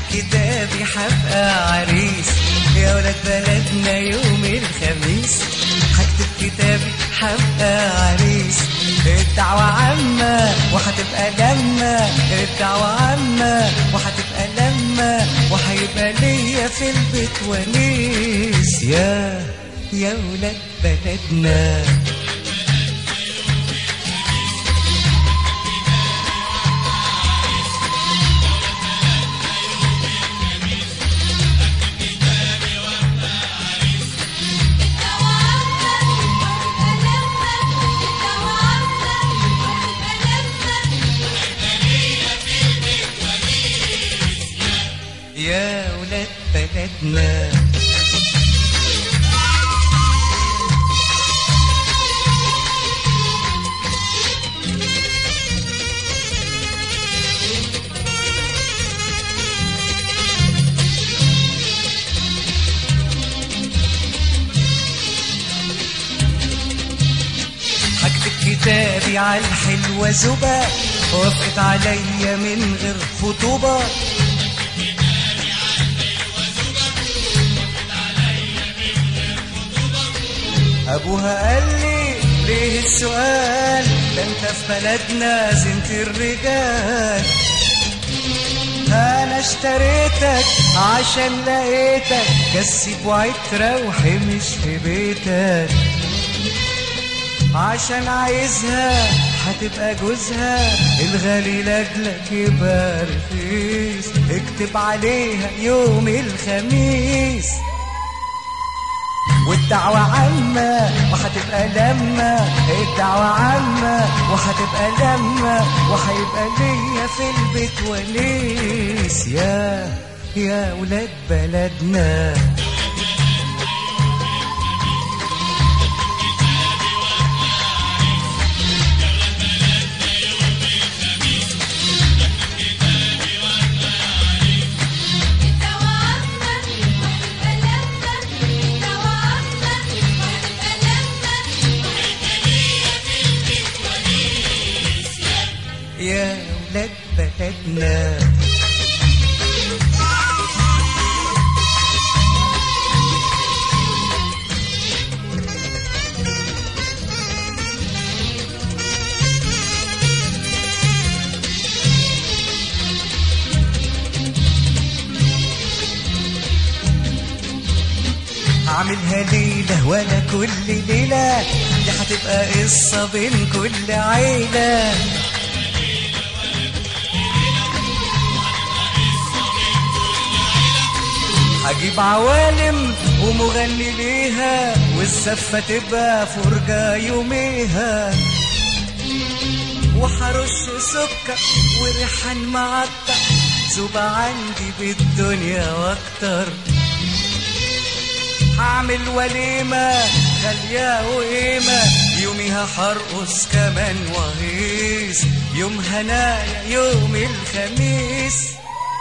كتابي حبقى عريس يا ولاد بلدنا يوم الخميس هكتب كتابي حبقى عريس الدعوة عامة وهتبقى لما الدعوة عامة وهتبقى لما وهيبقى ليا في البيت ونيس يا يا ولاد بلدنا يا ولاد بلدنا هكتب كتابي على الحلوة زبا وافقت عليا من غير خطوبة ابوها قال لي ليه السؤال ده انت في بلدنا زنت الرجال انا اشتريتك عشان لقيتك كسب وعيد تروحي مش في بيتك عشان عايزها هتبقى جوزها الغالي لاجلك يبقى رخيص اكتب عليها يوم الخميس والدعوة عامة وهتبقى لما الدعوة عامة وهتبقى لما وهيبقى ليا في البيت ونيس يا يا ولاد بلدنا يا ولاد بلدنا هعملها ليلة ولا كل ليلة دي هتبقى قصة بين كل عيلة هجيب عوالم ومغني ليها والزفة تبقى فرجة يوميها وحرش سكر وريحان معطر زوبة عندي بالدنيا واكتر هعمل وليمة غالية وقيمة يوميها هرقص كمان وهيس يوم هنايا يوم الخميس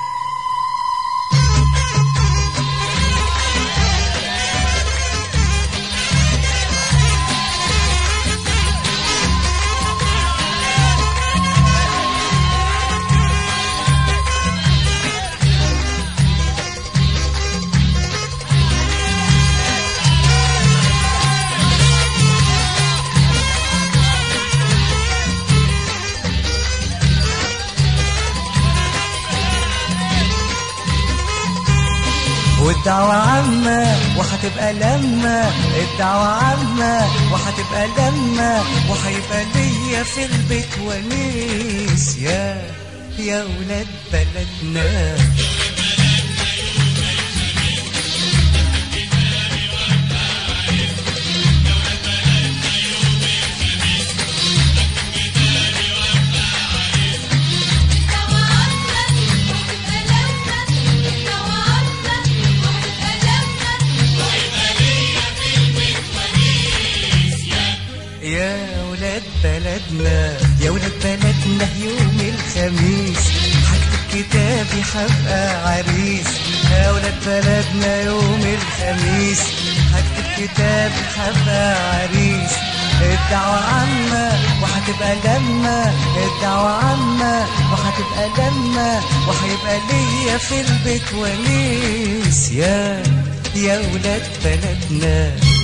والدعوة عامة وهتبقى لما الدعوة عامة وهتبقى لما وهيبقى ليا في البيت ونيس يا يا ولاد بلدنا يا ولاد بلدنا يا ولاد بلدنا يوم الخميس هكتب كتابي هبقى عريس يا ولاد بلدنا يوم الخميس هكتب كتابي هبقى عريس الدعوة عامة وهتبقى لما الدعوة عامة وهتبقى لما وهيبقى ليا في البيت ونيس يا يا ولاد بلدنا